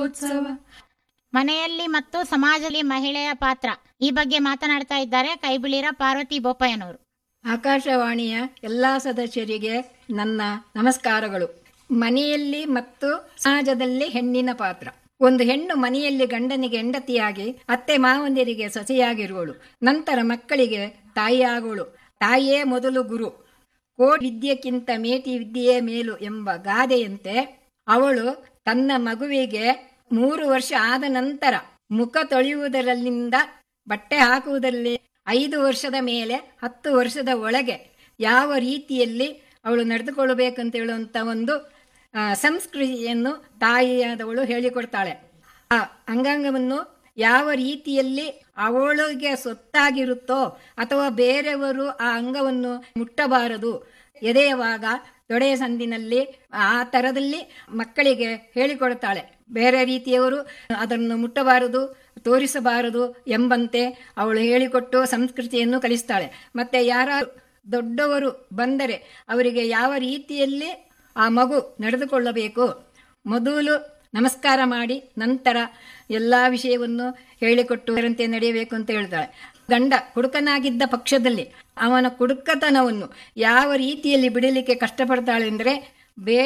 ಮಹೋತ್ಸವ ಮನೆಯಲ್ಲಿ ಮತ್ತು ಸಮಾಜದಲ್ಲಿ ಮಹಿಳೆಯ ಪಾತ್ರ ಈ ಬಗ್ಗೆ ಮಾತನಾಡ್ತಾ ಇದ್ದಾರೆ ಕೈಬಿಳಿರ ಪಾರ್ವತಿ ಬೋಪಯ್ಯನವರು ಆಕಾಶವಾಣಿಯ ಎಲ್ಲ ಸದಸ್ಯರಿಗೆ ನನ್ನ ನಮಸ್ಕಾರಗಳು ಮನೆಯಲ್ಲಿ ಮತ್ತು ಸಮಾಜದಲ್ಲಿ ಹೆಣ್ಣಿನ ಪಾತ್ರ ಒಂದು ಹೆಣ್ಣು ಮನೆಯಲ್ಲಿ ಗಂಡನಿಗೆ ಹೆಂಡತಿಯಾಗಿ ಅತ್ತೆ ಮಾವಂದಿರಿಗೆ ಸೊಸೆಯಾಗಿರುವಳು ನಂತರ ಮಕ್ಕಳಿಗೆ ತಾಯಿಯಾಗುವಳು ತಾಯಿಯೇ ಮೊದಲು ಗುರು ಕೋಟಿ ವಿದ್ಯೆಕ್ಕಿಂತ ಮೇಟಿ ವಿದ್ಯೆಯೇ ಮೇಲು ಎಂಬ ಗಾದೆಯಂತೆ ಅವಳು ತನ್ನ ಮಗುವಿಗೆ ಮೂರು ವರ್ಷ ಆದ ನಂತರ ಮುಖ ತೊಳೆಯುವುದರಲ್ಲಿಂದ ಬಟ್ಟೆ ಹಾಕುವುದರಲ್ಲಿ ಐದು ವರ್ಷದ ಮೇಲೆ ಹತ್ತು ವರ್ಷದ ಒಳಗೆ ಯಾವ ರೀತಿಯಲ್ಲಿ ಅವಳು ನಡೆದುಕೊಳ್ಳಬೇಕಂತ ಹೇಳುವಂಥ ಒಂದು ಆ, ಸಂಸ್ಕೃತಿಯನ್ನು ತಾಯಿಯಾದವಳು ಹೇಳಿಕೊಡ್ತಾಳೆ ಆ ಅಂಗಾಂಗವನ್ನು ಯಾವ ರೀತಿಯಲ್ಲಿ ಅವಳಿಗೆ ಸೊತ್ತಾಗಿರುತ್ತೋ ಅಥವಾ ಬೇರೆಯವರು ಆ ಅಂಗವನ್ನು ಮುಟ್ಟಬಾರದು ಎದೆಯುವಾಗ ತೊಡೆಯ ಸಂದಿನಲ್ಲಿ ಆ ಥರದಲ್ಲಿ ಮಕ್ಕಳಿಗೆ ಹೇಳಿಕೊಡ್ತಾಳೆ ಬೇರೆ ರೀತಿಯವರು ಅದನ್ನು ಮುಟ್ಟಬಾರದು ತೋರಿಸಬಾರದು ಎಂಬಂತೆ ಅವಳು ಹೇಳಿಕೊಟ್ಟು ಸಂಸ್ಕೃತಿಯನ್ನು ಕಲಿಸ್ತಾಳೆ ಮತ್ತೆ ಯಾರ ದೊಡ್ಡವರು ಬಂದರೆ ಅವರಿಗೆ ಯಾವ ರೀತಿಯಲ್ಲಿ ಆ ಮಗು ನಡೆದುಕೊಳ್ಳಬೇಕು ಮೊದಲು ನಮಸ್ಕಾರ ಮಾಡಿ ನಂತರ ಎಲ್ಲ ವಿಷಯವನ್ನು ಹೇಳಿಕೊಟ್ಟು ಅದರಂತೆ ನಡೆಯಬೇಕು ಅಂತ ಹೇಳ್ತಾಳೆ ಗಂಡ ಕುಡುಕನಾಗಿದ್ದ ಪಕ್ಷದಲ್ಲಿ ಅವನ ಕುಡುಕತನವನ್ನು ಯಾವ ರೀತಿಯಲ್ಲಿ ಬಿಡಲಿಕ್ಕೆ ಕಷ್ಟಪಡ್ತಾಳೆ ಅಂದರೆ ಬೇ